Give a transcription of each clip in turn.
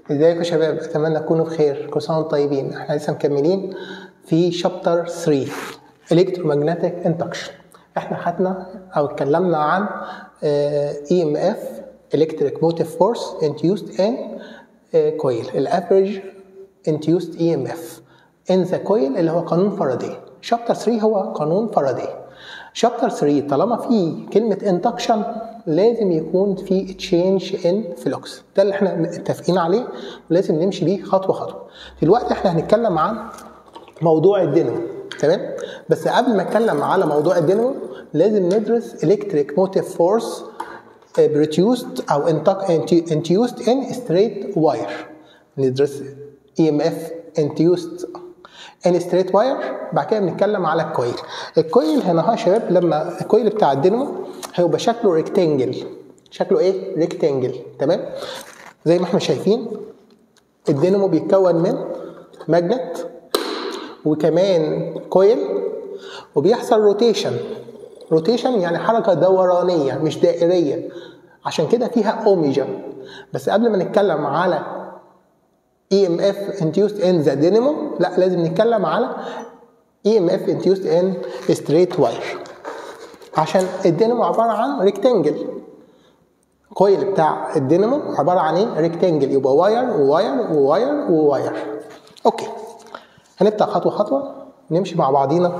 ازيكم يا شباب اتمنى تكونوا بخير كل سنه وانتم طيبين احنا لسه مكملين في شابتر 3 الكترومagnetic اندكشن احنا خدنا او اتكلمنا عن اي ام اف electric motive force induced in coil الافريج induced EMF in the coil اللي هو قانون فاراداي شابتر 3 هو قانون فاراداي شابتر 3 طالما في كلمة induction لازم يكون في change in flux ده اللي احنا متفقين عليه ولازم نمشي بيه خطوة خطوة دلوقتي احنا هنتكلم عن موضوع الدينامو تمام بس قبل ما اتكلم على موضوع الدينامو لازم ندرس electric motive force produced او induced in straight wire ندرس EMF induced in straight wire بعد كده بنتكلم على الكويل الكويل هنا يا شباب لما الكويل بتاع الدينامو هيبقى شكله ريكتانجل شكله ايه ريكتانجل تمام زي ما احنا شايفين الدينامو بيتكون من ماجنت وكمان كويل وبيحصل روتيشن روتيشن يعني حركه دورانيه مش دائريه عشان كده فيها اوميجا بس قبل ما نتكلم على EMF induced in the dynamo لا لازم نتكلم على EMF induced in straight wire عشان الدينامو عبارة عن ريكتانجل كويل بتاع الدينامو عبارة عن ايه؟ ريكتانجل يبقى واير وواير وواير وواير اوكي هنبدأ خطوة خطوة نمشي مع بعضينا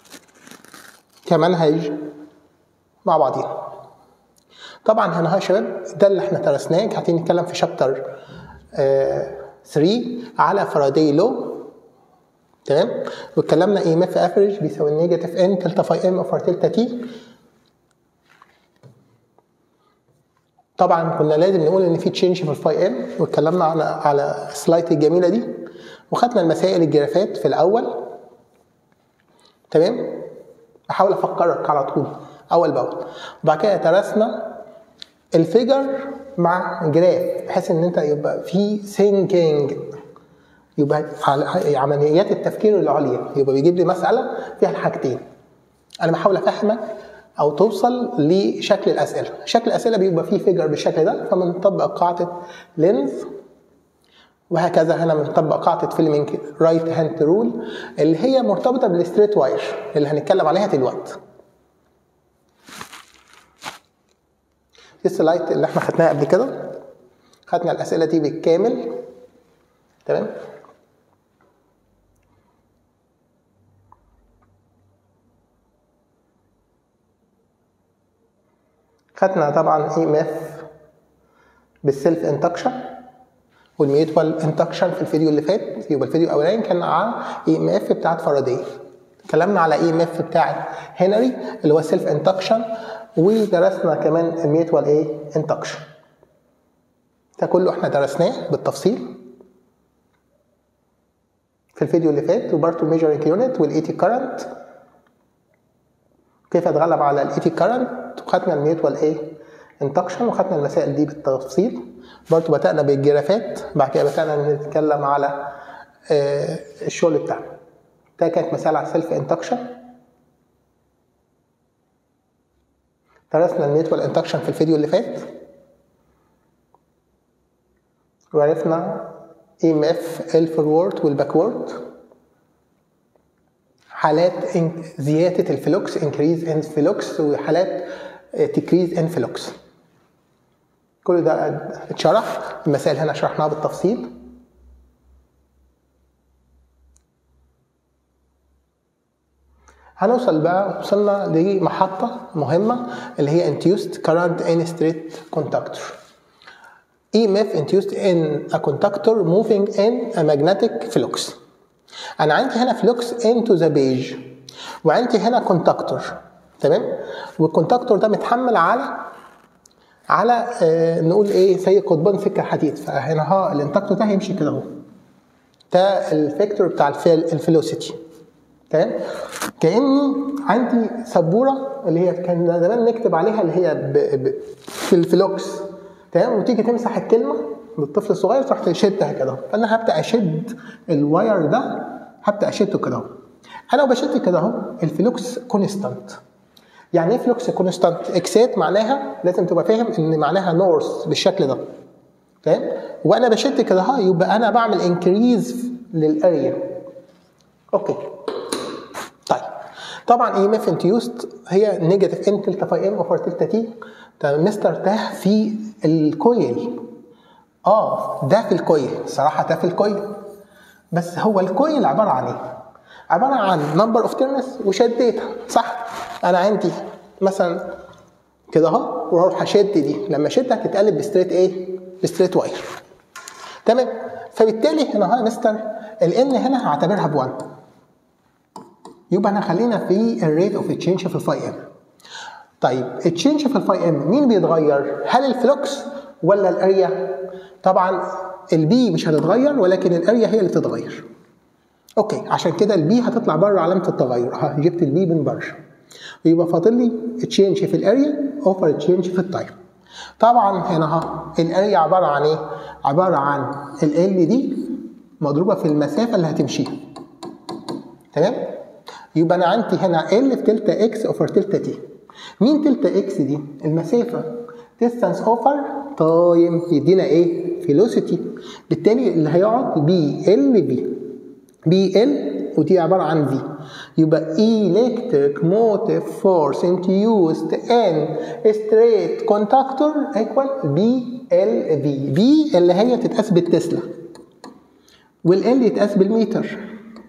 كمنهج مع بعضينا طبعا هنا يا شباب ده اللي احنا درسناه قاعدين نتكلم في شابتر آه 3 على فاراداي لو تمام واتكلمنا اي ام اف افريج بيساوي النيجاتيف ان تلتا فاي ام اوفر تلتا تي طبعا كنا لازم نقول ان في تشينج في الفاي ام واتكلمنا على على السلايد الجميله دي وخدنا المسائل الجرافات في الاول تمام احاول افكرك على طول اول باول وبعد كده درسنا الفيجر مع جراف بحيث ان انت يبقى في ثينكينج يبقى عمليات التفكير العليا يبقى بيجيب لي مساله فيها الحاجتين انا بحاول افهمك او توصل لشكل الاسئله شكل الاسئله بيبقى فيه فيجر بالشكل ده فبنطبق قاعده لينز وهكذا هنا بنطبق قاعده فيلمينج رايت هاند رول اللي هي مرتبطه بالستريت واير اللي هنتكلم عليها دلوقتي دي السلايد اللي احنا خدناها قبل كده خدنا الاسئله دي بالكامل تمام خدنا طبعا اي ام اف بالسيلف انتكشن والميوتوال انتكشن في الفيديو اللي فات يبقى الفيديو الاولاني كان على اي ام اف بتاعت فاراداي اتكلمنا على اي ام اف بتاعت هنري اللي هو سيلف انتكشن ودرسنا كمان الميوتوال ايه انتكشن ده كله احنا درسناه بالتفصيل في الفيديو اللي فات وبرضه الميجرنج يونت والايتي كارنت كيف اتغلب على الايتي كارنت وخدنا الميوتوال ايه انتكشن وخدنا المسائل دي بالتفصيل برضه بدأنا بالجرافات بعد كده بدأنا نتكلم على آه الشغل بتاعنا ده كانت مسألة على السيلف انتكشن درسنا الميوتوال انتكشن في الفيديو اللي فات وعرفنا اي ام اف الفورورد والباكورد حالات زيادة الفلوكس انكريز ان فلوكس وحالات تكريز ان فلوكس كل ده اتشرح المسائل هنا شرحناها بالتفصيل هنوصل بقى وصلنا لمحطة مهمة اللي هي induced current in straight conductor EMF induced in a conductor moving in a magnetic flux أنا عندي هنا flux into the page وعندي هنا كونتاكتور تمام والكونتاكتور ده متحمل على على آه نقول ايه زي قضبان سكه حديد فهنا ها الانتاكتور ده هيمشي كده اهو ده الفيكتور بتاع الفيلوسيتي تمام كاني عندي سبوره اللي هي كان زمان نكتب عليها اللي هي ب... ب... في الفلوكس تمام وتيجي تمسح الكلمه للطفل الصغير تروح تشدها كده فانا هبدا اشد الواير ده هبدا اشده كده اهو انا وبشد كده اهو الفلوكس كونستانت يعني ايه فلوكس كونستانت اكسات معناها لازم تبقى فاهم ان معناها نورث بالشكل ده تمام وانا بشد كده ها يبقى انا بعمل انكريز للاريا اوكي طيب طبعا اي ام اف انتيوست هي نيجاتيف ان تلتا فاي ام اوفر تلتا تي طب مستر تاه في الكويل اه ده في الكويل صراحه ده في الكويل بس هو الكويل عباره عن ايه؟ عباره عن نمبر اوف تيرنس وشديتها صح؟ انا عندي مثلا كده اهو واروح اشد دي لما اشدها تتقلب بستريت ايه؟ بستريت واير تمام فبالتالي هنا ها مستر الان هنا هعتبرها ب1 يبقى احنا خلينا في الريت اوف تشينج في الفاي ام طيب التشينج في الفاي ام مين بيتغير؟ هل الفلوكس ولا الاريا؟ طبعا البي مش هتتغير ولكن الاريا هي اللي تتغير. اوكي عشان كده البي هتطلع بره علامه التغير ها جبت البي من بره. يبقى فاضل لي تشينج في الاريا اوفر تشينج في التايم. طبعا هنا ها الاريا عباره عن ايه؟ عباره عن ال دي مضروبه في المسافه اللي هتمشيها. تمام؟ يبقى انا عندي هنا ال في تلتا اكس اوفر تلتا تي. مين تلتا اكس دي؟ المسافه distance اوفر تايم يدينا ايه؟ فيلوسيتي بالتالي اللي هيقعد بي ال بي بي ال ودي عباره عن في يبقى electric motive force induced in straight conductor equal بي ال في بي اللي هي تتقاس بالتسلا والال يتقاس بالمتر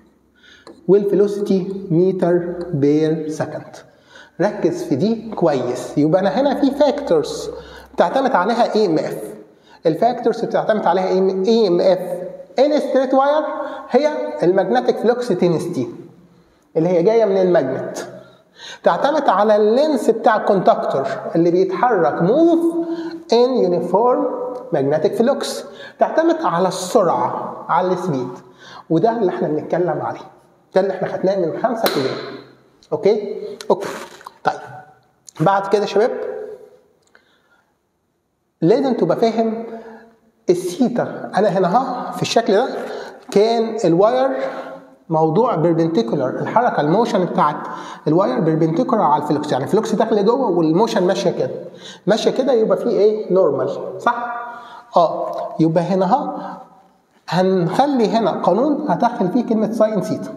والفيلوسيتي متر بير سكند ركز في دي كويس يبقى انا هنا في فاكتورز بتعتمد عليها اي ام اف الفاكتورز بتعتمد عليها اي ام اف ان ستريت واير هي الماجنتيك فلوكس تنستي اللي هي جايه من الماجنت تعتمد على اللينس بتاع الكونتاكتور اللي بيتحرك موف ان يونيفورم ماجنتيك فلوكس تعتمد على السرعه على السبيد وده اللي احنا بنتكلم عليه ده اللي احنا خدناه من خمسه كيلو اوكي اوكي طيب بعد كده يا شباب لازم تبقى فاهم السيتا انا هنا ها في الشكل ده كان الواير موضوع بيربنتيكولار الحركه الموشن بتاعت الواير بيربنتيكولار على الفلوكس يعني الفلوكس داخل جوه والموشن ماشيه كده ماشيه كده يبقى في ايه نورمال صح اه يبقى هنا ها هنخلي هنا قانون هدخل فيه كلمه ساين سيتا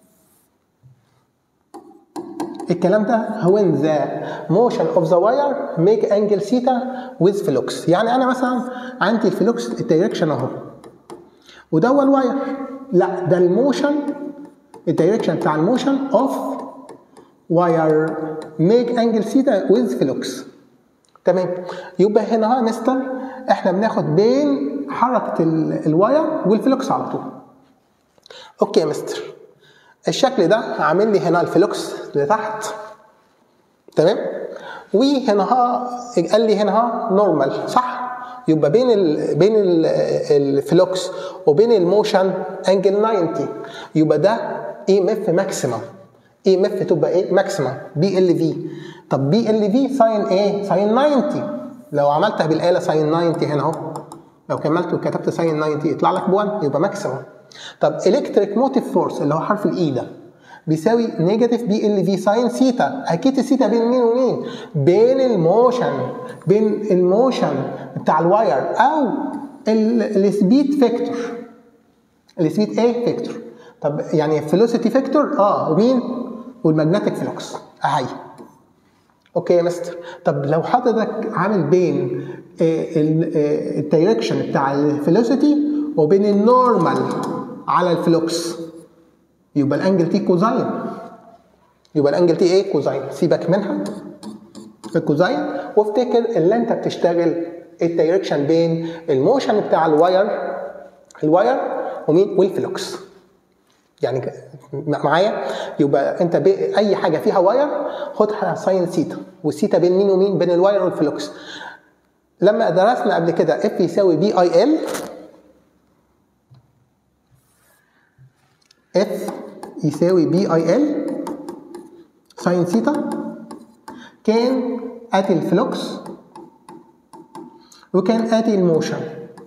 الكلام ده when the motion of the wire make angle theta with flux يعني انا مثلا عندي الفلوكس الدايركشن اهو وده هو الواير لا ده الموشن الدايركشن بتاع الموشن اوف واير ميك انجل ثيتا with فلوكس تمام يبقى هنا ها مستر احنا بناخد بين حركه الواير والفلوكس على طول اوكي يا مستر الشكل ده عامل لي هنا الفلوكس لتحت تمام وهنا ها قال لي هنا ها نورمال صح يبقى بين ال بين ال الفلوكس وبين الموشن انجل 90 يبقى ده اي ام اف ماكسيمم اي ام اف تبقى ايه ماكسيمم بي ال في طب بي ال في ساين ايه ساين 90 لو عملتها بالاله ساين 90 هنا اهو لو كملت وكتبت ساين 90 يطلع لك ب1 يبقى ماكسيمم طب الكتريك موتيف فورس اللي هو حرف الاي ده بيساوي نيجاتيف بي ال في ساين سيتا اكيد السيتا بين مين ومين بين الموشن بين الموشن بتاع الواير او السبيد فيكتور السبيد ايه فيكتور طب يعني فيلوسيتي فيكتور اه ومين والماجنتيك فلوكس اهي اوكي يا مستر طب لو حضرتك عامل بين الدايركشن بتاع الفيلوسيتي وبين النورمال على الفلوكس يبقى الانجل تي كوزاين يبقى الانجل تي ايه كوزاين سيبك منها الكوزاين وافتكر اللي انت بتشتغل الدايركشن بين الموشن بتاع الواير الواير ومين والفلوكس يعني معايا يبقى انت اي حاجه فيها واير خدها ساين سيتا والسيتا بين مين ومين بين الواير والفلوكس لما درسنا قبل كده اف يساوي بي اي ال اف يساوي بي اي ال ساين ثيتا كان اتي الفلوكس وكان اتي الموشن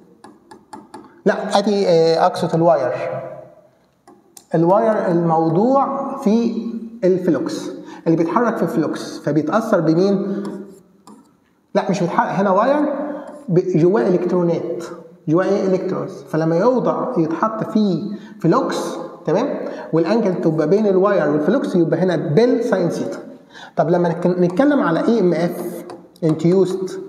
لا اتي اقصد الواير الواير الموضوع في الفلوكس اللي بيتحرك في الفلوكس فبيتاثر بمين لا مش بيتحرك هنا واير جواه الكترونات جواه ايه الكترونز فلما يوضع يتحط فيه فلوكس تمام والانجل تبقى بين الواير والفلوكس يبقى هنا بيل ساين ثيتا طب لما نك- نتكلم على اي ام اف انتيوست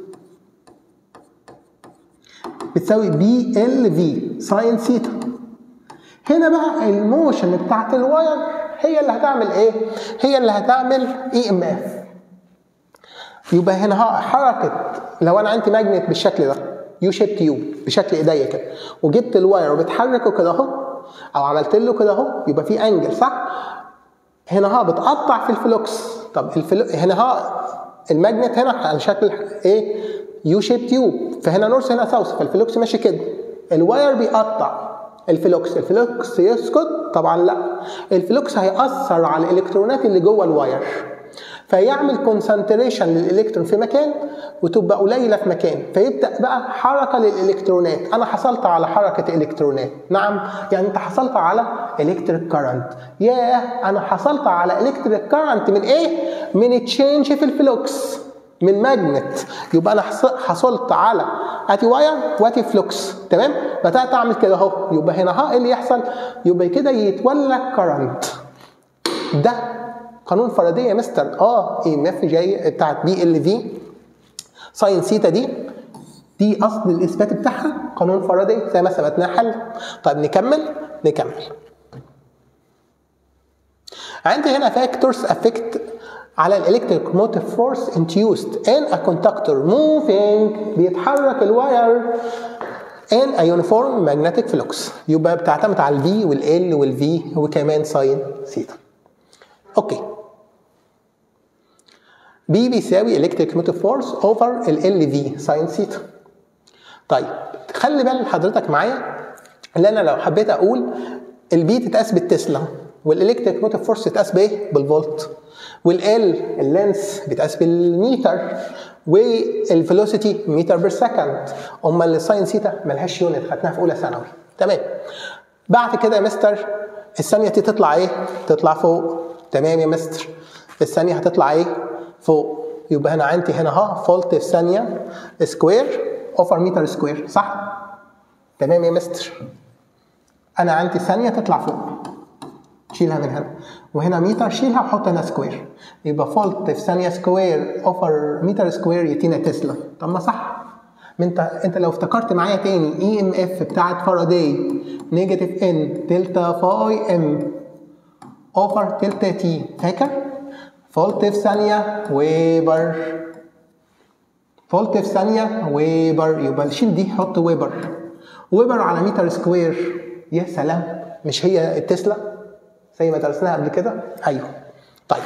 بتساوي بي ال في ساين ثيتا هنا بقى الموشن بتاعت الواير هي اللي هتعمل ايه؟ هي اللي هتعمل اي ام اف يبقى هنا ها- حركه لو انا عندي ماجنت بالشكل ده يو شيب تيوب بشكل ايديا كده وجبت الواير وبتحركه كده اهو او عملت له كده اهو يبقى في انجل صح؟ هنا ها بتقطع في الفلوكس طب الفلو... هنا ها الماجنت هنا على شكل ايه يو شيب تيوب فهنا نورث هنا ساوث فالفلوكس ماشي كده الواير بيقطع الفلوكس الفلوكس يسكت طبعا لا الفلوكس هيأثر على الالكترونات اللي جوه الواير فيعمل كونسنتريشن للالكترون في مكان وتبقى قليله في مكان فيبدا بقى حركه للالكترونات انا حصلت على حركه الكترونات نعم يعني انت حصلت على الكتريك كارنت ياه انا حصلت على الكتريك كارنت من ايه من تشينج في الفلوكس من ماجنت يبقى انا حص- حصلت على اتي واير واتي فلوكس تمام بدات اعمل كده اهو يبقى هنا ها ايه اللي يحصل يبقى كده يتولد كارنت ده قانون فاراداي يا مستر اه اي ام اف جاي بتاعت بي ال في ساين سيتا دي دي اصل الاثبات بتاعها قانون فاراداي زي ما ثبتناه حل طيب نكمل نكمل عندي هنا فاكتورز افكت على الالكتريك موتيف فورس induced in a conductor moving بيتحرك الواير in a uniform magnetic flux يبقى بتعتمد على الفي والال والفي وكمان ساين ثيتا اوكي بي بيساوي الكتريك موتيف فورس اوفر ال ال في ساين ثيتا طيب خلي بال حضرتك معايا ان انا لو حبيت اقول البي تتقاس بالتسلا والالكتريك موتيف فورس تتقاس بايه؟ بالفولت والال اللينس بيتقاس بالمتر والفيلوسيتي متر بير سكند امال الساين ثيتا ملهاش يونت خدناها في اولى ثانوي تمام بعد كده يا مستر الثانيه دي تطلع ايه؟ تطلع فوق تمام يا مستر الثانيه هتطلع ايه؟ فوق يبقى هنا عندي هنا ها فولت في ثانيه سكوير اوفر متر سكوير صح؟ تمام يا مستر انا عندي ثانيه تطلع فوق شيلها من هنا وهنا متر شيلها وحط هنا سكوير يبقى فولت في ثانيه سكوير اوفر متر سكوير يدينا تسلا طب ما صح ما انت انت لو افتكرت معايا تاني اي ام اف بتاعت فاراداي نيجاتيف ان دلتا فاي ام اوفر دلتا تي فاكر؟ فولت في ثانيه ويبر فولت في ثانيه ويبر يبقى شيل دي حط ويبر ويبر على متر سكوير يا سلام مش هي التسلا زي ما درسناها قبل كده ايوه طيب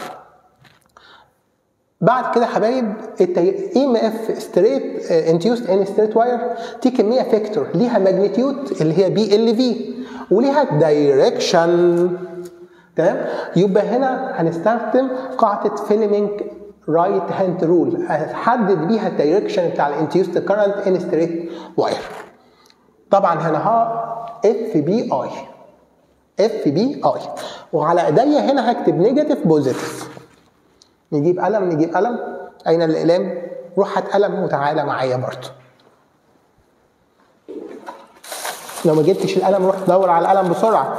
بعد كده يا حبايب اي ام اف ستريت انتيوست ان ستريت واير دي كميه فيكتور ليها ماجنتيود اللي هي بي ال في وليها دايركشن تمام يبقى هنا هنستخدم قاعده فيلمينج رايت هاند رول هتحدد بيها الدايركشن بتاع الانتيوست كارنت ان ستريت واير طبعا هنا ها اف بي اي اف بي اي وعلى ايديا هنا هكتب نيجاتيف بوزيتيف نجيب قلم نجيب قلم اين الاقلام روح هات قلم وتعالى معايا برضه لو ما جبتش القلم روح دور على القلم بسرعه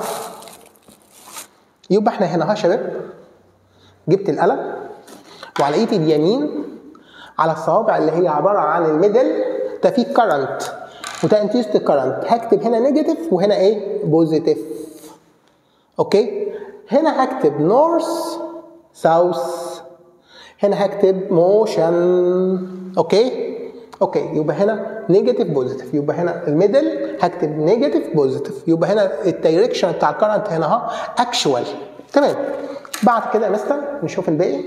يبقى احنا هنا ها شباب جبت القلم وعلى ايدي اليمين على الصوابع اللي هي عباره عن الميدل ده فيه كرنت وده انتيست كرنت هكتب هنا نيجاتيف وهنا ايه بوزيتيف اوكي هنا هكتب نورث ساوث هنا هكتب موشن اوكي اوكي يبقى هنا نيجاتيف بوزيتيف يبقى هنا الميدل هكتب نيجاتيف بوزيتيف يبقى هنا الدايركشن بتاع الكرنت هنا اهو اكشوال تمام بعد كده يا مستر نشوف الباقي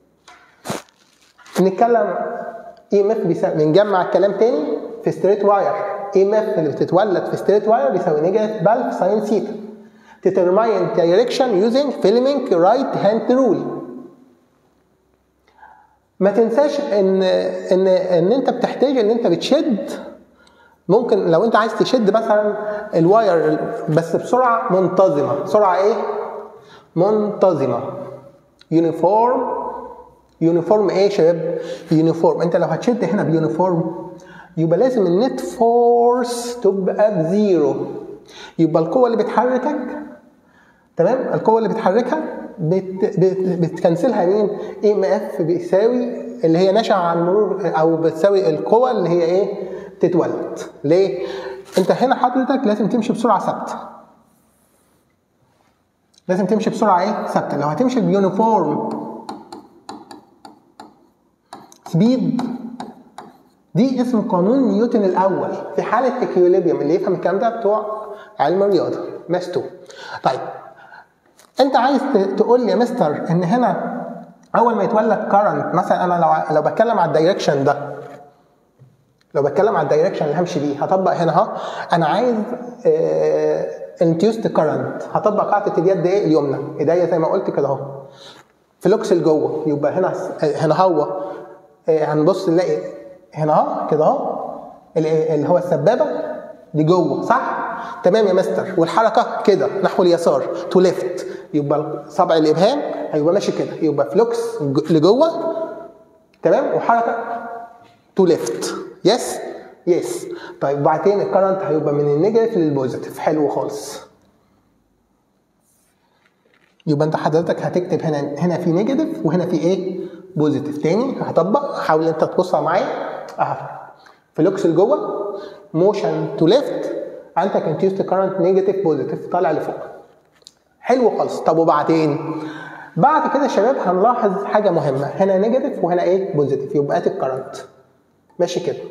نتكلم اي ام اف بنجمع الكلام تاني في ستريت واير اي ام اف اللي بتتولد في ستريت واير بيساوي نيجاتيف بالف ساين ثيتا determine direction using filming right hand rule ما تنساش ان ان ان انت بتحتاج ان انت بتشد ممكن لو انت عايز تشد مثلا الواير بس بسرعه منتظمه سرعه ايه منتظمه يونيفورم يونيفورم ايه يا شباب يونيفورم انت لو هتشد هنا بيونيفورم يبقى لازم النت فورس تبقى بزيرو يبقى القوه اللي بتحركك تمام القوه اللي بتحركها بت... بت... بتكنسلها مين اي ام اف بيساوي اللي هي ناشئه عن مرور او بتساوي القوه اللي هي ايه تتولد ليه انت هنا حضرتك لازم تمشي بسرعه ثابته لازم تمشي بسرعه ايه ثابته لو هتمشي بيونيفورم سبيد دي اسم قانون نيوتن الاول في حاله اكيوليبيوم اللي يفهم الكلام ده بتوع علم الرياضه ماس 2 طيب انت عايز تقول لي يا مستر ان هنا اول ما يتولد كارنت مثلا انا لو لو بتكلم على الدايركشن ده لو بتكلم على الدايركشن اللي همشي بيه هطبق هنا اهو انا عايز انتيوست كارنت هطبق قاعده اليد ايه اليمنى ايديا زي ما قلت كده اهو فلوكس لجوه يبقى هنا هنا هو هنبص نلاقي هنا اهو كده اهو اللي هو السبابه لجوه صح؟ تمام يا مستر والحركه كده نحو اليسار تو ليفت يبقى صبع الابهام هيبقى ماشي كده يبقى فلوكس لجوه تمام وحركه تو ليفت يس يس طيب وبعدين الكرنت هيبقى من النيجاتيف للبوزيتيف حلو خالص يبقى انت حضرتك هتكتب هنا هنا في نيجاتيف وهنا في ايه بوزيتيف تاني هطبق حاول انت تبصها معايا اهو فلوكس لجوه موشن تو ليفت عندك انتيوست كارنت نيجاتيف بوزيتيف طالع لفوق حلو خالص طب وبعدين بعد كده يا شباب هنلاحظ حاجه مهمه هنا نيجاتيف وهنا ايه بوزيتيف يبقى ادي الكرنت ماشي كده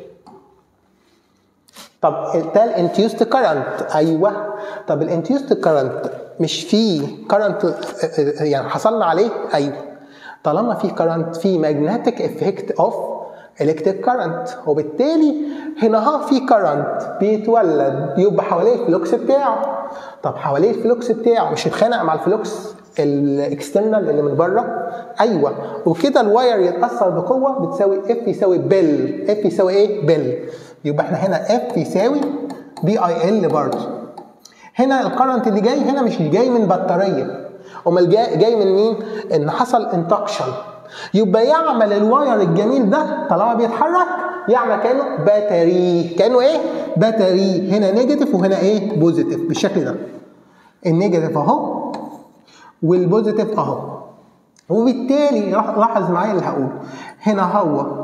طب ده الانتيوست كارنت ايوه طب الانتيوست كارنت مش فيه كارنت يعني حصلنا عليه ايوه طالما في كارنت في ماجنتيك افكت اوف الكتريك كارنت وبالتالي هنا ها في كارنت بيتولد يبقى حواليه الفلوكس بتاعه طب حواليه الفلوكس بتاعه مش يتخانق مع الفلوكس الاكسترنال اللي من بره ايوه وكده الواير يتاثر بقوه بتساوي اف يساوي بيل اف يساوي ايه بيل يبقى احنا هنا اف يساوي بي اي ال برضه هنا الكرنت اللي جاي هنا مش جاي من بطاريه امال جاي, جاي من مين ان حصل انتكشن يبقى يعمل الواير الجميل ده طالما بيتحرك يعمل كانه باتري كانه ايه باتري هنا نيجاتيف وهنا ايه بوزيتيف بالشكل ده النيجاتيف اهو والبوزيتيف اهو وبالتالي لاحظ معايا اللي هقوله هنا هو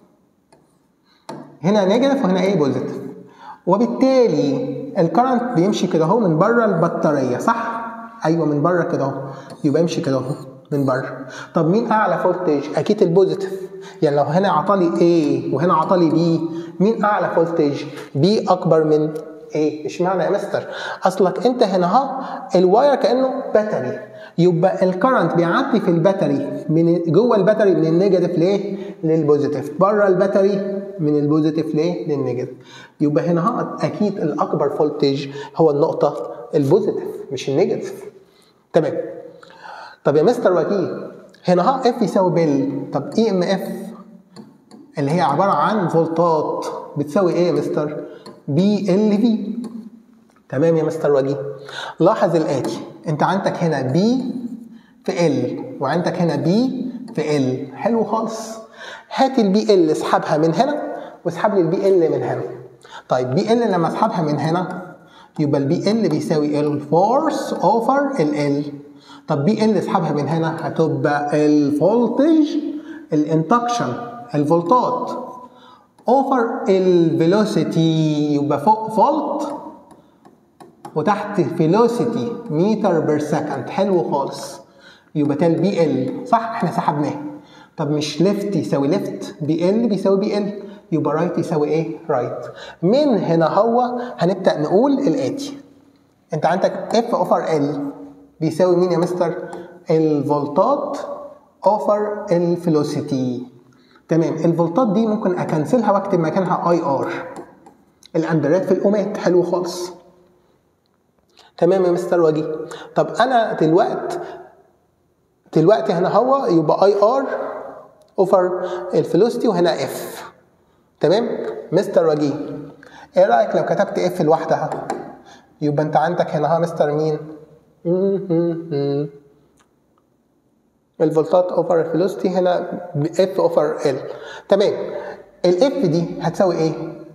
هنا نيجاتيف وهنا ايه بوزيتيف وبالتالي الكرنت بيمشي كده اهو من بره البطاريه صح ايوه من بره كده اهو يبقى يمشي كده اهو من بره طب مين اعلى فولتج اكيد البوزيتيف يعني لو هنا عطالي A وهنا عطالي B مين اعلى فولتج B اكبر من A اشمعنى يا مستر اصلك انت هنا اهو الواير كانه باتري يبقى الكرنت بيعدي في الباتري من جوه الباتري من النيجاتيف ليه للبوزيتيف بره الباتري من البوزيتيف ليه للنيجاتيف يبقى هنا ها اكيد الاكبر فولتج هو النقطه البوزيتيف مش النيجاتيف تمام طب يا مستر وكيل هنا ها اف يساوي بيل طب اي ام اف اللي هي عباره عن فولتات بتساوي ايه يا مستر بي ال في تمام يا مستر وجيه لاحظ الاتي انت عندك هنا بي في ال وعندك هنا بي في ال حلو خالص هات البي ال اسحبها من هنا واسحب لي البي ال من هنا طيب بي ال لما اسحبها من هنا يبقى البي ال بيساوي الفورس اوفر ال ال طب بي ال اسحبها من هنا هتبقى الفولتج الانتكشن الفولتات اوفر الفيلوسيتي يبقى فوق فولت وتحت فيلوسيتي متر بير سكند حلو خالص يبقى ده البي ال صح احنا سحبناه طب مش ليفت يساوي ليفت بي ال بيساوي بي ال يبقى رايت يساوي ايه رايت من هنا هو هنبدا نقول الاتي انت عندك اف اوفر ال بيساوي مين يا مستر الفولتات اوفر الفيلوسيتي تمام الفولتات دي ممكن اكنسلها واكتب مكانها اي ار الامبيرات في الاومات حلو خالص تمام يا مستر وجي طب انا دلوقتي دلوقتي هنا هو يبقى اي ار اوفر الفيلوسيتي وهنا اف تمام مستر وجي ايه رايك لو كتبت اف لوحدها يبقى انت عندك هنا ها مستر مين الفولتات اوفر الفيلوسيتي هنا اف اوفر ال تمام الاف دي هتساوي ايه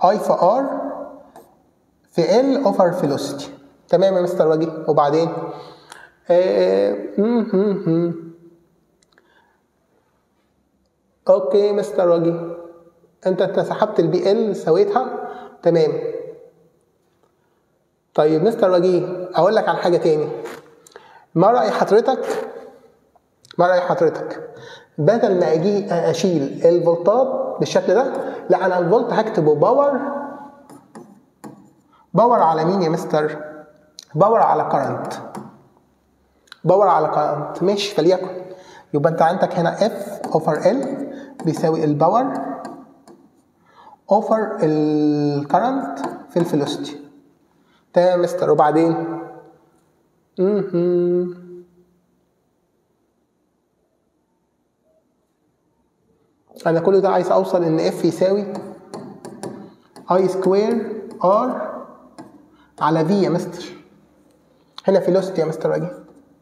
اي في ار في ال اوفر فيلوسيتي تمام يا مستر وجي وبعدين آه مم، مم، مم. اوكي مستر وجي انت انت سحبت البي ال سويتها تمام طيب مستر وجيه اقول لك على حاجه تاني ما راي حضرتك ما راي حضرتك بدل ما اجي اشيل الفولتات بالشكل ده لا انا الفولت هكتبه باور باور على مين يا مستر باور على كرنت باور على كرنت ماشي فليكن يبقى انت عندك هنا اف اوفر ال بيساوي الباور اوفر الكرنت في الفيلوسيتي تمام يا مستر وبعدين مهم. انا كل ده عايز اوصل ان اف يساوي اي سكوير ار على في يا مستر هنا فيلوسيتي يا مستر راجل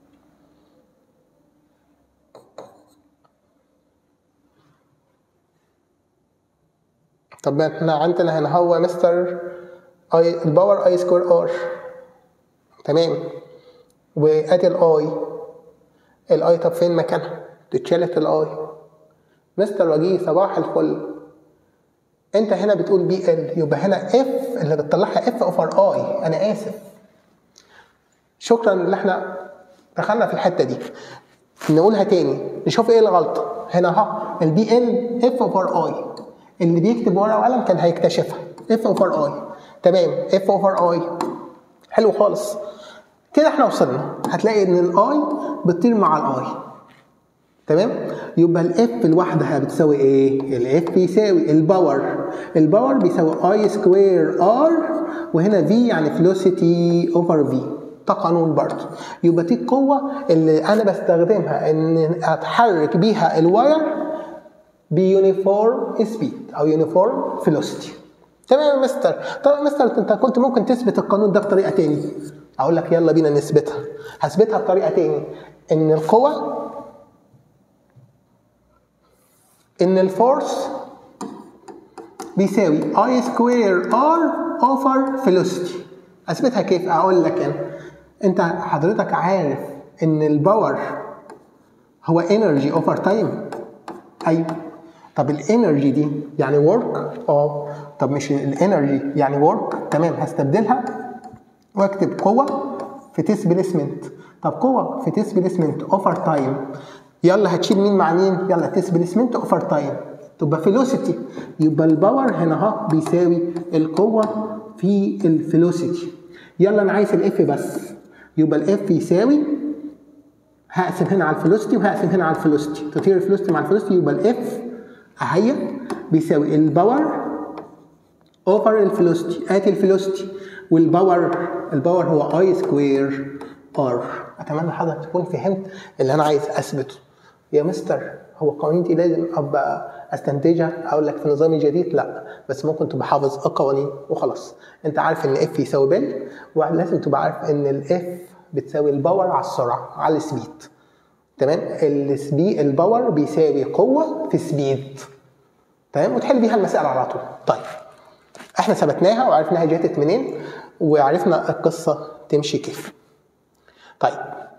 طب احنا عندنا هنا هو مستر اي الباور اي سكوير ار تمام وادي الاي الاي طب فين مكانها؟ اتشالت الاي مستر وجيه صباح الفل انت هنا بتقول بي ال يبقى هنا اف اللي بتطلعها اف اوفر اي انا اسف شكرا ان احنا دخلنا في الحته دي نقولها تاني نشوف ايه الغلطه هنا اهو البي ال اف اوفر اي اللي بيكتب ورقه وقلم كان هيكتشفها اف اوفر اي تمام اف اوفر اي حلو خالص كده احنا وصلنا هتلاقي ان الاي بتطير مع الاي تمام يبقى الاف لوحدها بتساوي ايه الاف بيساوي الباور الباور بيساوي اي سكوير ار وهنا في يعني فيلوسيتي اوفر في ده قانون برضه يبقى دي القوه اللي انا بستخدمها ان اتحرك بيها الواير بيونيفورم سبيد او يونيفورم فيلوسيتي تمام يا مستر طب يا مستر انت كنت ممكن تثبت القانون ده بطريقه تاني اقول لك يلا بينا نثبتها هثبتها بطريقه تاني ان القوه ان الفورس بيساوي اي سكوير ار اوفر فيلوسيتي اثبتها كيف اقول لك انا انت حضرتك عارف ان الباور هو انرجي اوفر تايم ايوه طب الانرجي دي يعني ورك اه طب مش الانرجي يعني ورك تمام هستبدلها واكتب قوه في ديسبيسمنت طب قوه في ديسبيسمنت اوفر تايم يلا هتشيل مين مع مين يلا ديسبيسمنت اوفر تايم تبقى فيلوسيتي يبقى الباور هنا اهو بيساوي القوه في الفيلوسيتي يلا انا عايز الاف بس يبقى الاف يساوي هقسم هنا على الفيلوسيتي وهقسم هنا على الفيلوسيتي تطير الفيلوسيتي مع الفيلوسيتي يبقى الاف اهي بيساوي الباور اوفر الفيلوسيتي اتي الفيلوسيتي والباور الباور هو اي سكوير ار اتمنى حضرتك تكون فهمت اللي انا عايز اثبته يا مستر هو القوانين دي لازم ابقى استنتجها اقول لك في نظامي جديد لا بس ممكن تبقى حافظ القوانين وخلاص انت عارف ان اف يساوي بال ولازم تبقى عارف ان الاف بتساوي الباور على السرعه على السبيد تمام السبي الباور بيساوي قوه في سبيد تمام وتحل بيها المساله على طول طيب احنا ثبتناها وعرفناها جاتت منين وعرفنا القصه تمشي كيف طيب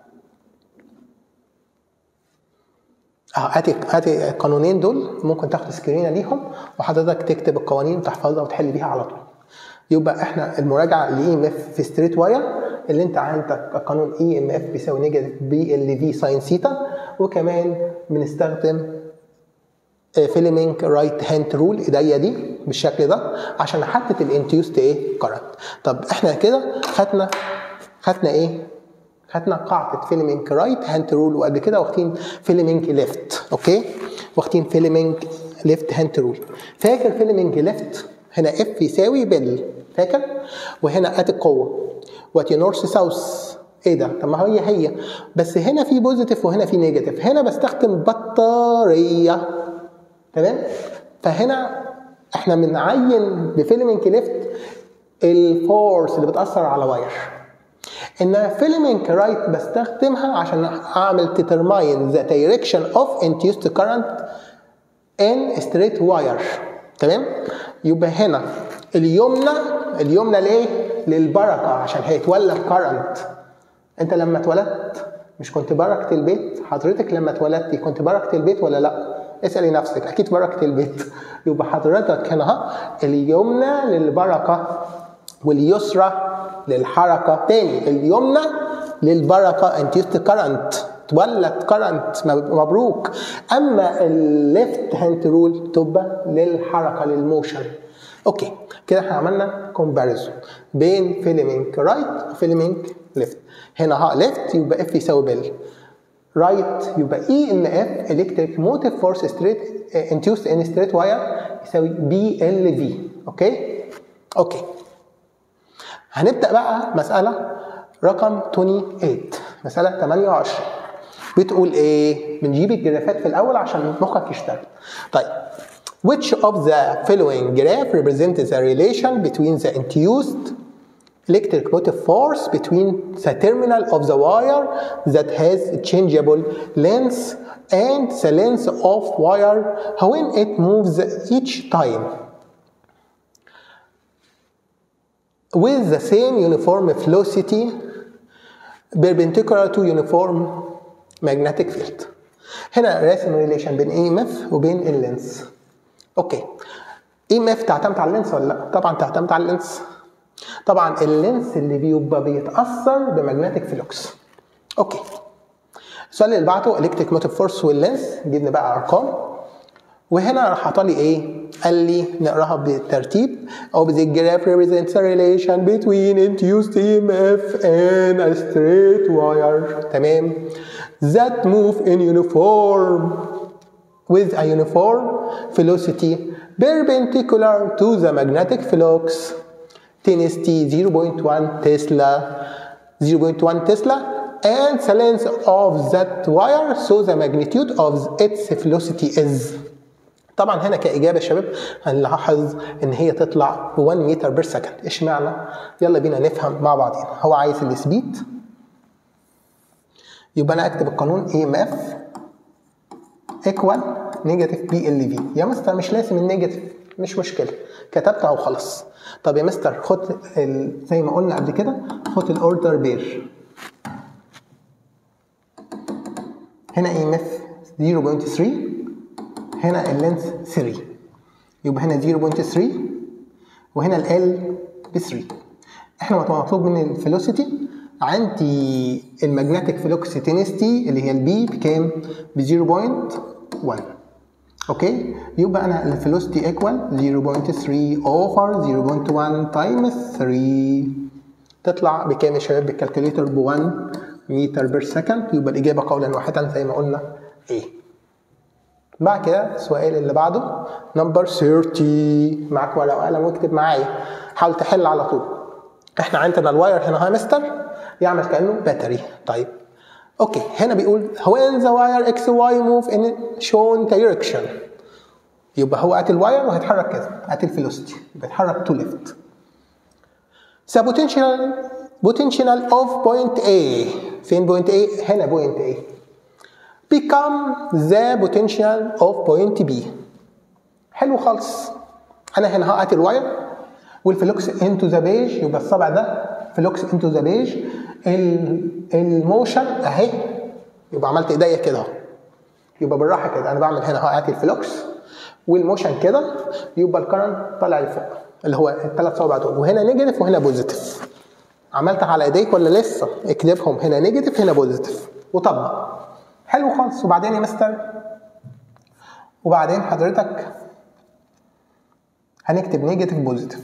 اه هاتي هاتي القانونين دول ممكن تاخد سكرينه ليهم وحضرتك تكتب القوانين وتحفظها وتحل بيها على طول يبقى احنا المراجعه لاي ام اف في ستريت واير اللي انت عندك قانون اي ام اف بيساوي نيجاتيف بي ال في ساين سيتا وكمان بنستخدم فيلمينج رايت هاند رول ايديا دي بالشكل ده عشان احدد الانتيوست ايه كارنت طب احنا كده خدنا خدنا ايه خدنا قاعده فيلمينج رايت هاند رول وقبل كده واخدين فيلمينج ليفت اوكي واخدين فيلمينج ليفت هاند رول فاكر فيلمينج ليفت هنا اف يساوي بال فاكر وهنا ادي القوه وادي نورث ساوث ايه ده طب ما هي هي بس هنا في بوزيتيف وهنا في نيجاتيف هنا بستخدم بطاريه تمام فهنا احنا بنعين بفيلمينج ليفت الفورس اللي بتاثر على واير ان فيلمينج رايت بستخدمها عشان اعمل determine the direction of induced current in straight wire تمام يبقى هنا اليمنى اليمنى ليه للبركه عشان هيتولد كرنت انت لما اتولدت مش كنت بركه البيت حضرتك لما اتولدتي كنت بركه البيت ولا لا اسالي نفسك اكيد بركه البيت يبقى حضرتك هنا ها اليمنى للبركه واليسرى للحركه تاني اليمنى للبركه انت كرنت تولد كرنت مبروك اما الليفت هاند رول تبقى للحركه للموشن اوكي كده احنا عملنا كومباريزون بين فيلمينج رايت وفيلمينج ليفت هنا ها ليفت يبقى اف يساوي بال رايت يبقى اي ان اف الكتريك موتيف فورس ستريت انديوست ان ستريت واير يساوي بي ال في اوكي اوكي هنبدا بقى مساله رقم 28 مساله 28 بتقول ايه بنجيب الجرافات في الاول عشان مخك يشتغل طيب which of the following graph represents the relation between the induced electric motive force between the terminal of the wire that has changeable length and the length of wire when it moves each time with the same uniform velocity perpendicular to uniform magnetic field هنا راسم ريليشن بين اي ام اف وبين اللينس اوكي اي ام اف تعتمد على اللينس ولا لا طبعا تعتمد على اللينس طبعا اللينس اللي بيبقى بيتاثر بمagnetic فلوكس اوكي السؤال اللي بعده الكتريك موتيف فورس واللينس جبنا بقى ارقام وهنا راح عطالي ايه قال لي نقراها بالترتيب او the graph represents a relation between induced EMF and a straight wire تمام that move in uniform with a uniform velocity perpendicular to the magnetic flux density 0.1 Tesla 0.1 Tesla and the length of that wire so the magnitude of its velocity is طبعا هنا كإجابة يا شباب هنلاحظ إن هي تطلع ب 1 متر بير سكند، إيش معنى؟ يلا بينا نفهم مع بعضين، هو عايز السبيد يبقى أنا أكتب القانون اي ام اف ايكوال نيجاتيف بي ال في، يا مستر مش لازم النيجاتيف مش مشكلة، كتبتها وخلاص. طب يا مستر خد زي ما قلنا قبل كده خد الاوردر بير. هنا اي ام اف 0.3 هنا اللينس 3 يبقى هنا 0.3 وهنا ال ب 3 احنا مطلوب من الفيلوسيتي عندي المagnetic فلوكس تينستي اللي هي البي بكام؟ ب 0.1 اوكي يبقى انا الفيلوسيتي ايكوال 0.3 اوفر 0.1 تايمز 3 تطلع بكام يا شباب بالكالكوليتر ب 1 متر بير سكند يبقى الاجابه قولا واحدا زي ما قلنا ايه بعد كده السؤال اللي بعده نمبر 30 معاك ورقه وقلم واكتب معايا حاول تحل على طول احنا عندنا الواير هنا ها مستر يعمل كانه باتري طيب اوكي هنا بيقول when the wire x y move in shown direction يبقى هو اتي الواير وهيتحرك كذا اتي الفيلوسيتي يبقى يتحرك تو ليفت the potential potential of point A فين point A هنا point A become the potential of point B حلو خالص انا هنا هقعت الواير والفلوكس انتو ذا بيج يبقى الصبع ده فلوكس انتو ذا بيج الموشن اهي يبقى عملت ايديا كده اهو يبقى بالراحه كده انا بعمل هنا هقعت الفلوكس والموشن كده يبقى الكرنت طالع لفوق اللي هو الثلاث صوابع دول وهنا نيجاتيف وهنا بوزيتيف عملتها على ايديك ولا لسه اكتبهم هنا نيجاتيف هنا بوزيتيف وطبق حلو خالص وبعدين يا مستر وبعدين حضرتك هنكتب نيجاتيف بوزيتيف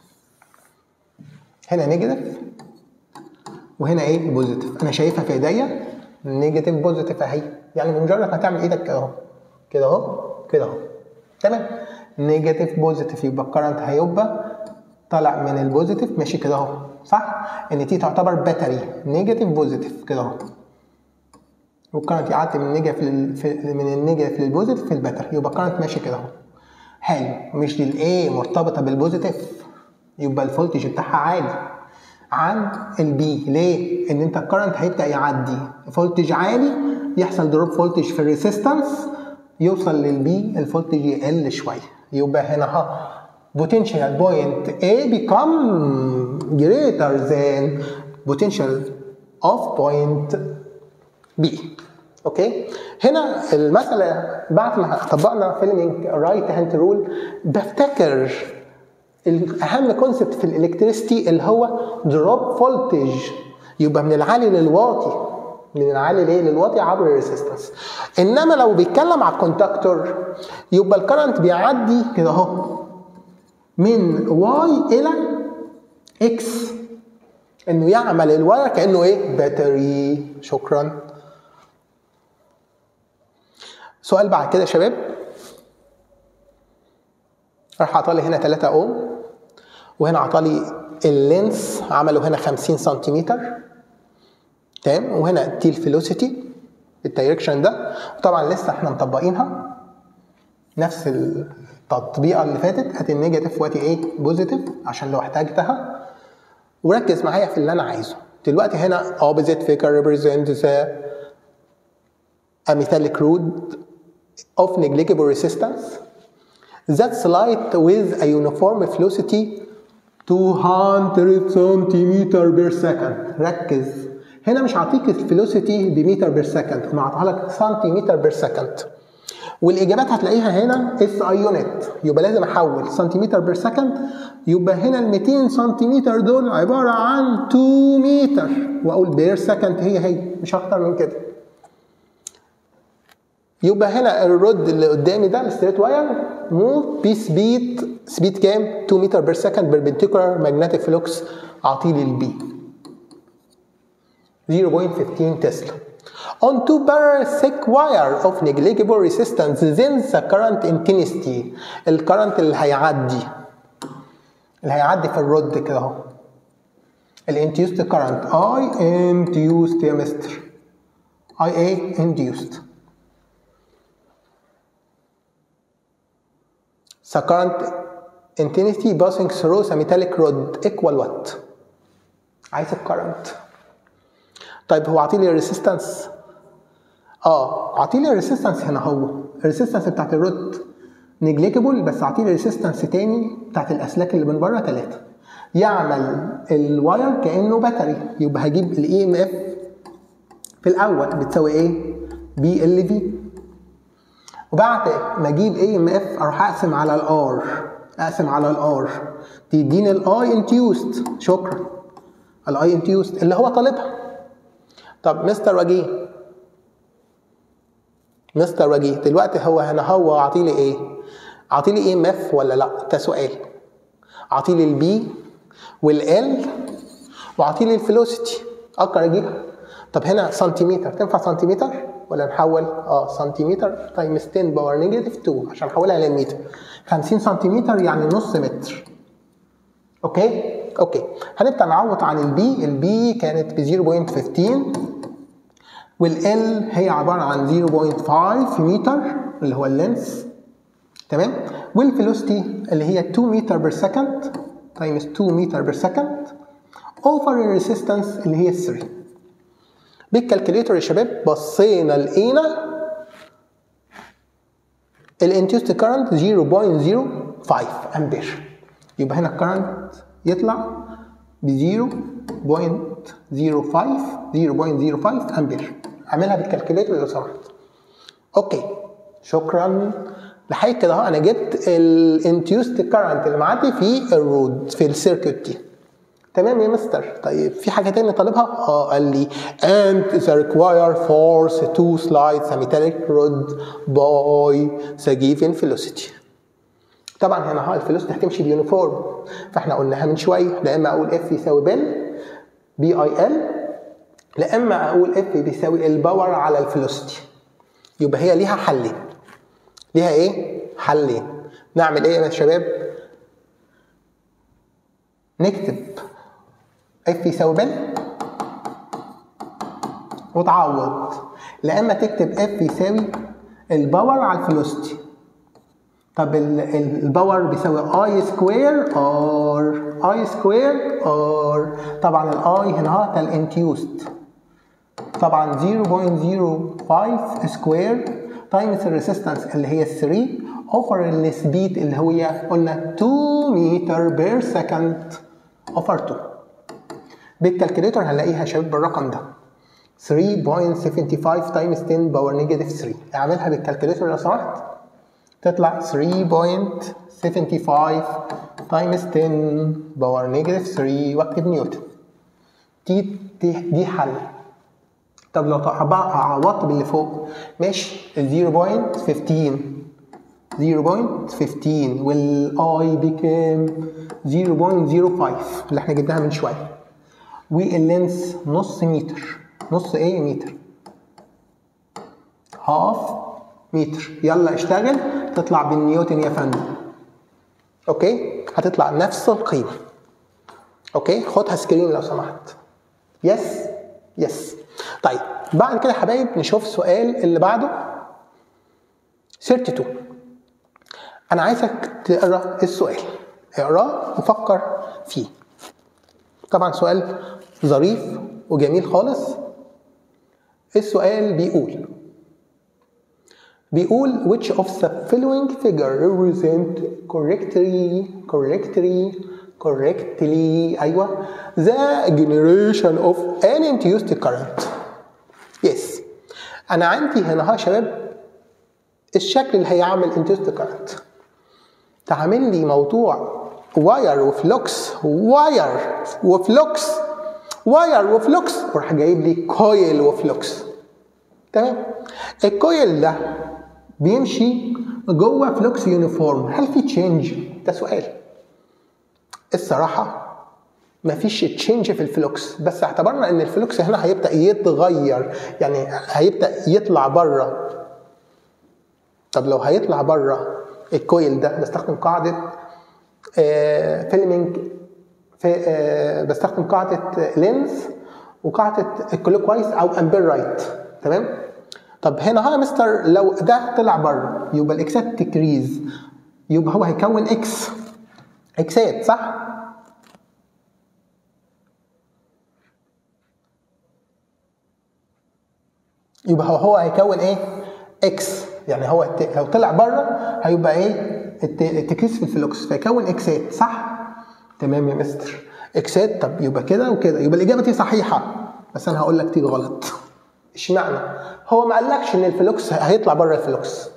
هنا نيجاتيف وهنا ايه بوزيتيف انا شايفها في ايديا نيجاتيف بوزيتيف اهي يعني بمجرد ما تعمل ايدك كده اهو كده اهو كده اهو تمام نيجاتيف بوزيتيف يبقى الكرنت هيبقى طالع من البوزيتيف ماشي كده اهو صح ان تي تعتبر باتري نيجاتيف بوزيتيف كده اهو والكرنت يعدي من النيجاتيف لل... من النيجاتيف للبوزيتيف في الباتري يبقى الكرنت ماشي كده اهو حلو مش الاي مرتبطه بالبوزيتيف يبقى الفولتج بتاعها عالي عن البي ليه؟ ان انت الكرنت هيبدا يعدي فولتج عالي يحصل دروب فولتج في الريسيستنس يوصل للبي الفولتج يقل شويه يبقى هنا ها potential point A become greater than potential of point B اوكي هنا المسألة بعد ما طبقنا فيلمينج رايت هاند رول بفتكر الاهم كونسبت في الالكتريستي اللي هو دروب فولتج يبقى من العالي للواطي من العالي ليه للواطي عبر الريزيستنس انما لو بيتكلم على الكونتاكتور يبقى الكرنت بيعدي كده اهو من واي الى اكس انه يعمل الواير كانه ايه باتري شكرا سؤال بعد كده يا شباب راح عطالي هنا 3 اوم وهنا عطالي اللينس عمله هنا 50 سنتيمتر تمام وهنا تي الفيلوسيتي الدايركشن ده وطبعا لسه احنا مطبقينها نفس التطبيقه اللي فاتت هات النيجاتيف واتي ايه بوزيتيف عشان لو احتاجتها وركز معايا في اللي انا عايزه دلوقتي هنا opposite figure represents a, a metallic rod of negligible resistance that's light with a uniform velocity 200 سنتيمتر بير سكند ركز هنا مش هعطيك الفيلوسيتي بمتر بير سكند انا هعطيها لك سنتيمتر بير سكند والاجابات هتلاقيها هنا اس اي يونت يبقى لازم احول سنتيمتر بير سكند يبقى هنا ال 200 سنتيمتر دول عباره عن 2 متر واقول بير سكند هي هي مش اكتر من كده يبقى هنا الرود اللي قدامي ده الستريت واير موف بسبيد سبيد كام 2 متر بير سكند بيربنديكولار ماجنتيك فلوكس اعطيلي البي 0.15 Tesla. On two parallel thick wire of negligible resistance, then the current intensity الكرنت اللي هيعدي اللي هيعدي في الرد كده اهو الانتيوست current I induced يا مستر I A induced the current intensity passing through the metallic rod equal what؟ عايز الكرنت طيب هو عاطيلي الريسيستنس اه عاطيلي الريسيستنس هنا هو الريسيستنس بتاعت الرود نجليكبل بس عاطيلي ريسيستنس تاني بتاعت الاسلاك اللي من بره ثلاثه يعمل الواير كانه باتري يبقى هجيب الاي ام اف في الاول بتساوي ايه؟ بي ال في وبعد ما اجيب اي ام اف اروح اقسم على الار اقسم على الار تديني الاي انتيوست شكرا الاي انتيوست اللي هو طالبها طب مستر وجيه مستر وجيه دلوقتي هو هنا هو عاطيلي ايه؟ عاطيلي اي ام اف ولا لا؟ ده سؤال عاطيلي البي والال وعاطيلي الفيلوسيتي اقدر اجيبها طب هنا سنتيمتر تنفع سنتيمتر ولا نحول اه سنتيمتر تايمز 10 باور نيجاتيف 2 عشان احولها للمتر 50 سنتيمتر يعني نص متر اوكي اوكي هنبدا نعوض عن البي البي كانت ب 0.15 والال هي عباره عن 0.5 متر اللي هو اللينس تمام والفيلوسيتي اللي هي 2 متر بير سكند تايمز 2 متر بير سكند اوفر الريسيستنس اللي هي 3 بالكالكوليتر يا شباب بصينا لقينا الانتيوست كارنت 0.05 امبير يبقى هنا الكارنت يطلع ب 0.05 0.05 امبير اعملها بالكالكوليتر لو سمحت اوكي شكرا لحد كده اهو انا جبت الانتيوست كارنت اللي معدي في الرود في السيركت دي تمام يا مستر طيب في حاجه تانية طالبها اه قال لي and the required force to slide the metallic rod by the given velocity طبعا هنا ها الفلوس هتمشي بيونيفورم فاحنا قلناها من شويه لا اما اقول اف يساوي بال بي اي ال لا اما اقول اف بيساوي الباور على الفيلوسيتي يبقى هي ليها حلين ليها ايه حلين نعمل ايه يا شباب نكتب اف يساوي بال وتعوض لا اما تكتب اف يساوي الباور على الفيلوسيتي طب الباور بيساوي اي سكوير ار اي سكوير ار طبعا الاي هنا ده الانتيوست طبعا 0.05 سكوير تايمز الريسيستنس اللي هي 3 اوفر السبيد اللي هي قلنا 2 متر بير سكند اوفر 2 بالكالكوليتر هنلاقيها يا شباب بالرقم ده 3.75 تايمز 10 باور نيجاتيف 3 اعملها بالكالكوليتر لو سمحت تطلع 3.75 تايمز 10 باور نيجاتيف 3 واكتب نيوتن دي دي, دي حل طب لو عوضت باللي فوق ماشي 0.15 0.15 والاي بكام 0.05 اللي احنا جبناها من شويه واللينس نص متر نص ايه متر هاف متر يلا اشتغل تطلع بالنيوتن يا فندم اوكي هتطلع نفس القيمه اوكي خدها سكرين لو سمحت يس يس طيب بعد كده يا حبايب نشوف السؤال اللي بعده 32 انا عايزك تقرا السؤال اقراه وفكر فيه طبعا سؤال ظريف وجميل خالص السؤال بيقول بيقول which of the following figure represent correctly correctly correctly ايوه the generation of an induced current yes انا عندي هنا ها شباب الشكل اللي هيعمل induced current تعمل لي موضوع واير وفلوكس واير وفلوكس واير وفلوكس وراح جايب لي كويل وفلوكس تمام الكويل ده بيمشي جوه فلوكس يونيفورم هل في تشينج ده سؤال الصراحه مفيش تشينج في الفلوكس بس اعتبرنا ان الفلوكس هنا هيبدا يتغير يعني هيبدا يطلع بره طب لو هيطلع بره الكويل ده بستخدم قاعده آه فيلمينج في آه بستخدم قاعده لينز وقاعده الكلوك وايز او امبير رايت تمام طب هنا ها يا مستر لو ده طلع بره يبقى الاكسات تكريز يبقى هو هيكون اكس اكسات صح يبقى هو هو هيكون ايه اكس يعني هو لو طلع بره هيبقى ايه التكريس في الفلوكس فيكون اكسات صح تمام يا مستر اكسات طب يبقى كده وكده يبقى الاجابه دي صحيحه بس انا هقول لك دي غلط اشمعنى هو ما قالكش ان الفلوكس هيطلع بره الفلوكس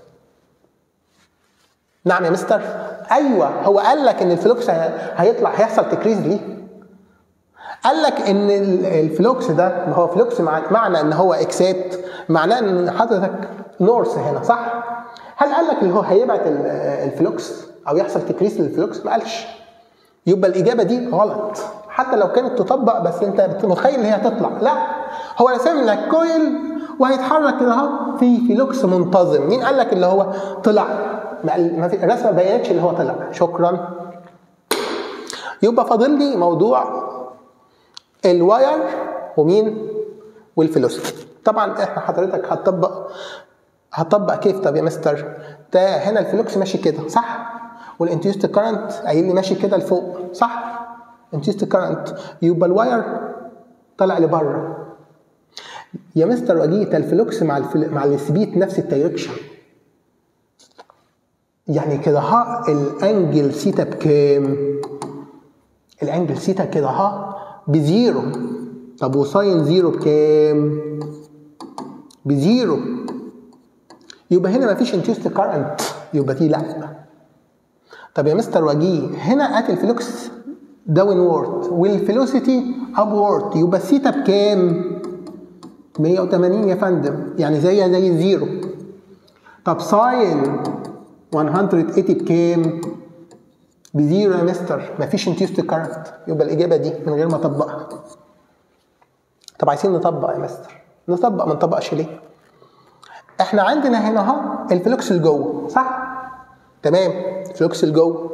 نعم يا مستر ايوه هو قال لك ان الفلوكس هيطلع هيحصل تكريس ليه قال لك ان الفلوكس ده ما هو فلوكس مع معنى ان هو اكسات معناه ان حضرتك نورث هنا صح هل قال لك ان هو هيبعت الفلوكس او يحصل تكريس للفلوكس ما قالش يبقى الاجابه دي غلط حتى لو كانت تطبق بس انت متخيل ان هي هتطلع لا هو رسم لك كويل وهيتحرك كده اهو في فلوكس منتظم مين قال لك اللي هو طلع ما في الرسمه ما بينتش اللي هو طلع شكرا يبقى فاضل لي موضوع الواير ومين والفلوسيتي طبعا احنا حضرتك هتطبق هتطبق كيف طب يا مستر ده هنا الفلوكس ماشي كده صح والانتيوست كارنت قايل لي ماشي كده لفوق صح انتيوست كارنت يبقى الواير طالع لبره يا مستر وجيه الفلوكس مع الفل... مع السبيت نفس الدايركشن يعني كده ها الانجل سيتا بكام الانجل سيتا كده ها بزيرو طب وساين زيرو بكام بزيرو يبقى هنا مفيش انتيوست كارنت يبقى دي لا طب يا مستر وجيه هنا ات الفلوكس داون وورد والفيلوسيتي اب وورد يبقى الثيتا بكام 180 يا فندم يعني زيها زي الزيرو طب ساين 180 بكام بزيرو يا مستر مفيش انتيوست كارنت يبقى الاجابه دي من غير ما اطبقها طب عايزين نطبق يا مستر نطبق ما نطبقش ليه احنا عندنا هنا اهو الفلوكس لجوه صح تمام الفلوكس لجوه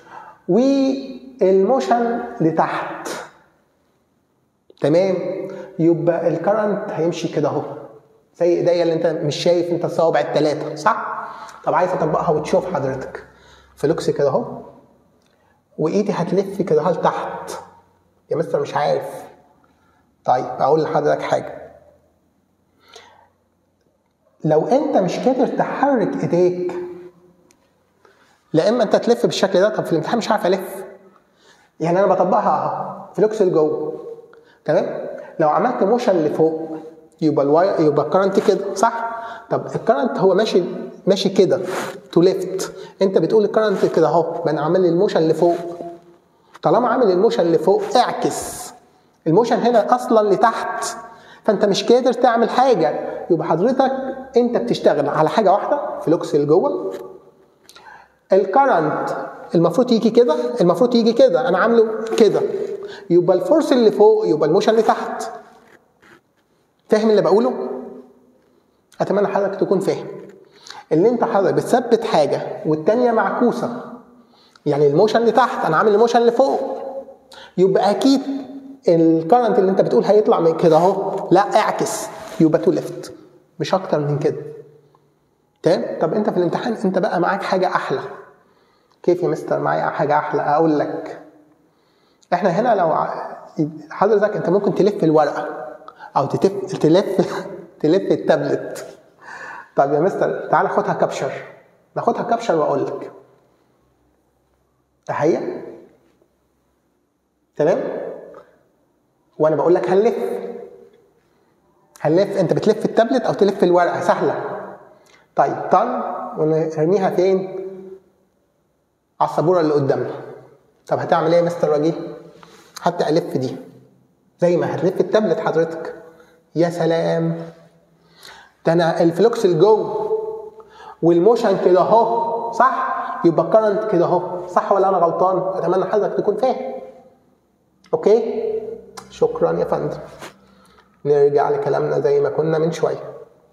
والموشن لتحت تمام يبقى الكرنت هيمشي كده اهو زي ايديا اللي انت مش شايف انت الصوابع الثلاثه صح طب عايز اطبقها وتشوف حضرتك فلوكس كده اهو وايدي هتلف كده اهو لتحت يا مستر مش عارف طيب اقول لحضرتك حاجه لو انت مش قادر تحرك ايديك لا اما انت تلف بالشكل ده طب في الامتحان مش عارف الف يعني انا بطبقها اهو فلوكس لجوه تمام لو عملت موشن لفوق يبقى الواي يبقى الكرنت كده صح طب الكرنت هو ماشي ماشي كده تو ليفت انت بتقول الكرنت كده اهو ما انا عامل الموشن لفوق طالما عامل الموشن لفوق اعكس الموشن هنا اصلا لتحت فانت مش قادر تعمل حاجه يبقى حضرتك انت بتشتغل على حاجه واحده فلوكس لجوه الكرنت المفروض يجي كده المفروض يجي كده انا عامله كده يبقى الفورس اللي فوق يبقى الموشن اللي تحت فاهم اللي بقوله اتمنى حضرتك تكون فاهم اللي انت حضرتك بتثبت حاجه والتانيه معكوسه يعني الموشن اللي تحت انا عامل الموشن اللي فوق يبقى اكيد الكرنت اللي انت بتقول هيطلع من كده اهو لا اعكس يبقى تو ليفت مش اكتر من كده تمام طب انت في الامتحان انت بقى معاك حاجه احلى كيف يا مستر معايا حاجه احلى اقول لك احنا هنا لو حضرتك انت ممكن تلف الورقه او تلف تلف تلف التابلت طب يا مستر تعالى خدها كابشر ناخدها كابشر واقول لك هي تمام وانا بقول لك هنلف هنلف انت بتلف التابلت او تلف الورقه سهله طيب طن ونرميها فين على السبوره اللي قدامنا طب هتعمل ايه يا مستر وجيه حتى الف دي زي ما هتلف التابلت حضرتك يا سلام ده انا الفلوكس الجو والموشن كده اهو صح يبقى الكرنت كده اهو صح ولا انا غلطان اتمنى حضرتك تكون فاهم اوكي شكرا يا فندم نرجع لكلامنا زي ما كنا من شويه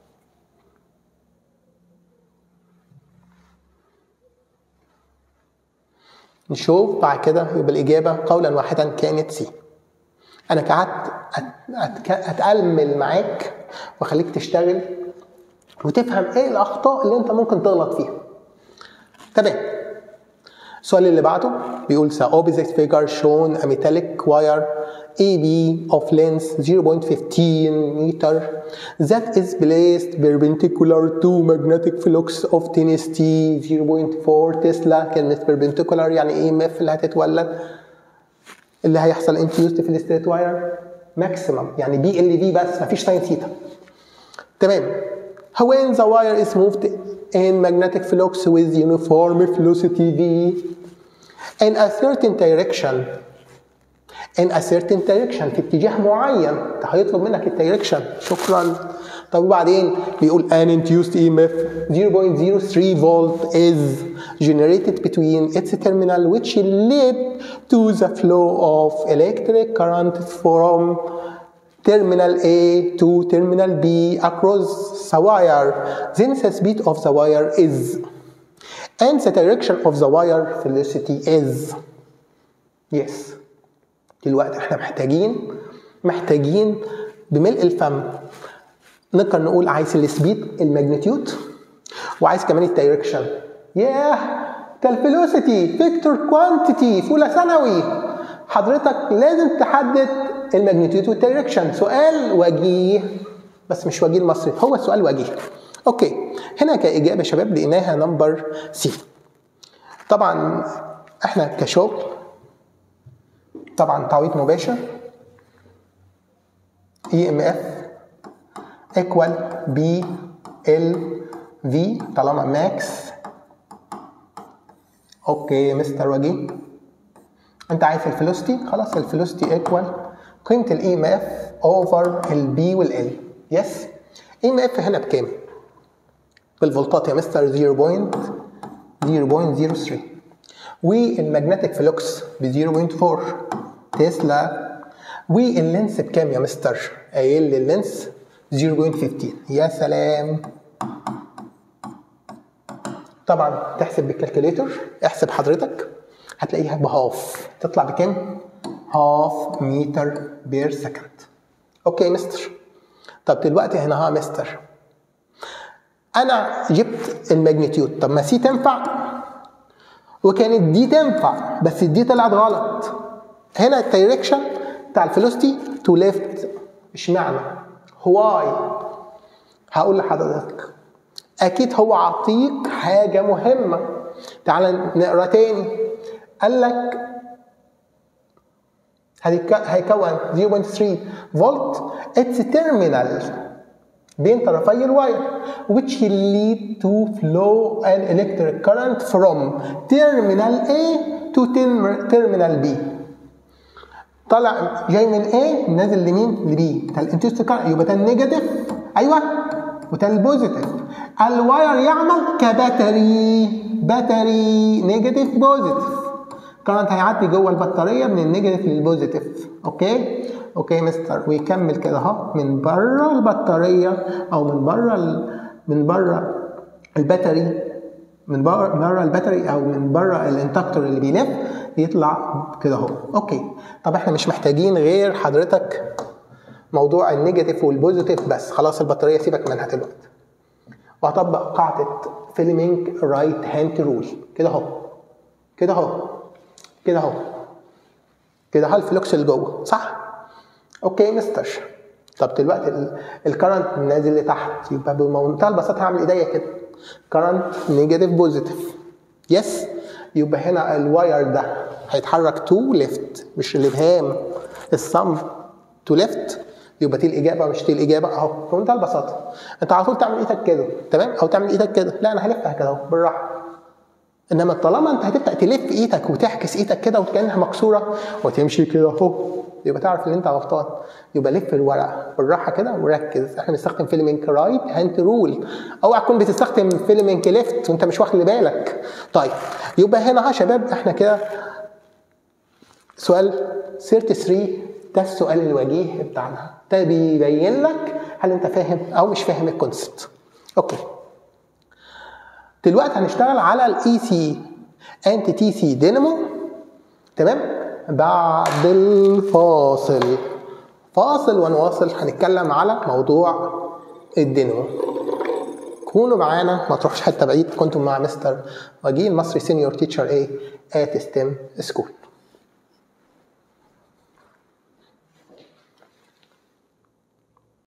نشوف بعد كده يبقى الإجابة قولا واحدا كانت سي أنا قعدت أتألمل معاك وأخليك تشتغل وتفهم إيه الأخطاء اللي أنت ممكن تغلط فيها تمام السؤال اللي بعده بيقول the opposite figure shown a metallic wire AB of length 0.15 meter that is placed perpendicular to magnetic flux of density 0.4 تسلا كلمة perpendicular يعني ايه مف اللي هتتولد اللي هيحصل induced في الستريت واير ماكسيمم يعني بي ال في بس مفيش ساين ثيتا تمام when the wire is moved in magnetic flux with uniform velocity v in a certain direction in a certain direction في اتجاه معين ده هيطلب منك الدايركشن شكرا طب وبعدين بيقول an induced EMF 0.03 volt is generated between its terminal which lead to the flow of electric current from terminal A to terminal B across the wire then the speed of the wire is and the direction of the wire velocity is yes دلوقتي احنا محتاجين محتاجين بملء الفم نقدر نقول عايز السبيد الماجنتيود وعايز كمان الدايركشن ياه ده الفيلوسيتي فيكتور كوانتيتي في اولى ثانوي حضرتك لازم تحدد الماجنتيود والدايركشن سؤال وجيه بس مش وجيه المصري هو سؤال وجيه اوكي هنا كاجابه يا شباب لقيناها نمبر سي طبعا احنا كشغل طبعا تعويض مباشر اي ام اف ايكوال بي ال في طالما ماكس اوكي مستر وجيه انت عايز الفلوستي خلاص الفلوستي ايكوال قيمه الاي ام اف اوفر البي والال يس اي ام اف هنا بكام بالفولتات يا مستر 0.0.03 والمagnetic فلوكس ب 0.4 تسلا واللينس بكام يا مستر؟ قايل لي اللينس 0.15 يا سلام طبعا تحسب بالكالكوليتر احسب حضرتك هتلاقيها بهاف تطلع بكام؟ هاف متر بير سكند اوكي مستر طب دلوقتي هنا ها مستر انا جبت الماجنتيود طب ما سي تنفع وكانت دي تنفع بس دي طلعت غلط هنا الدايركشن بتاع الفيلوستي تو ليفت اشمعنى هواي هقول لحضرتك اكيد هو عطيك حاجه مهمه تعال نقرا تاني قال لك هيكون 0.3 فولت اتس تيرمينال بين طرفي الواير which lead to flow an electric current from terminal A to terminal B طالع جاي من A نازل لمين؟ لبي بتاع الانتيوست كارنت يبقى ده النيجاتيف ايوه وده البوزيتيف الواير يعمل كباتري باتري نيجاتيف بوزيتيف كارنت هيعدي جوه البطاريه من النيجاتيف للبوزيتيف اوكي اوكي مستر ويكمل كده اهو من بره البطاريه او من بره ال... من بره الباتري من بره بره الباتري او من بره الانتكتور اللي بيلف يطلع كده اهو اوكي طب احنا مش محتاجين غير حضرتك موضوع النيجاتيف والبوزيتيف بس خلاص البطاريه سيبك منها دلوقتي وهطبق قاعده فيلمينج رايت هاند رول كده اهو كده اهو كده اهو كده اهو الفلوكس اللي جوه صح اوكي مستر طب دلوقتي الكرنت نازل لتحت يبقى بمنتهى البساطه هعمل ايديا كده كرنت نيجاتيف بوزيتيف يس يبقى هنا الواير ده هيتحرك تو ليفت مش الابهام الصم تو ليفت يبقى دي الاجابه مش دي الاجابه اهو بمنتهى البساطه انت على طول تعمل ايدك كده تمام او تعمل ايدك كده لا انا هلفها كده اهو بالراحه انما طالما انت هتبدا تلف ايدك وتحكس ايدك كده وكانها مكسوره وتمشي كده اهو يبقى تعرف ان انت غلطان يبقى لف الورقه بالراحه كده وركز احنا بنستخدم فيلمينك رايت هاند رول اوعى تكون بتستخدم فيلمينك ليفت وانت مش واخد بالك طيب يبقى هنا يا شباب احنا كده سؤال 33 ده السؤال الوجيه بتاعنا ده بيبين لك هل انت فاهم او مش فاهم الكونسبت اوكي دلوقتي هنشتغل على الاي سي انتي تي سي دينامو تمام بعد الفاصل فاصل ونواصل هنتكلم على موضوع الدينامو كونوا معانا ما تروحش حته بعيد كنتم مع مستر وجيه المصري سينيور تيتشر ايه ات ستيم سكول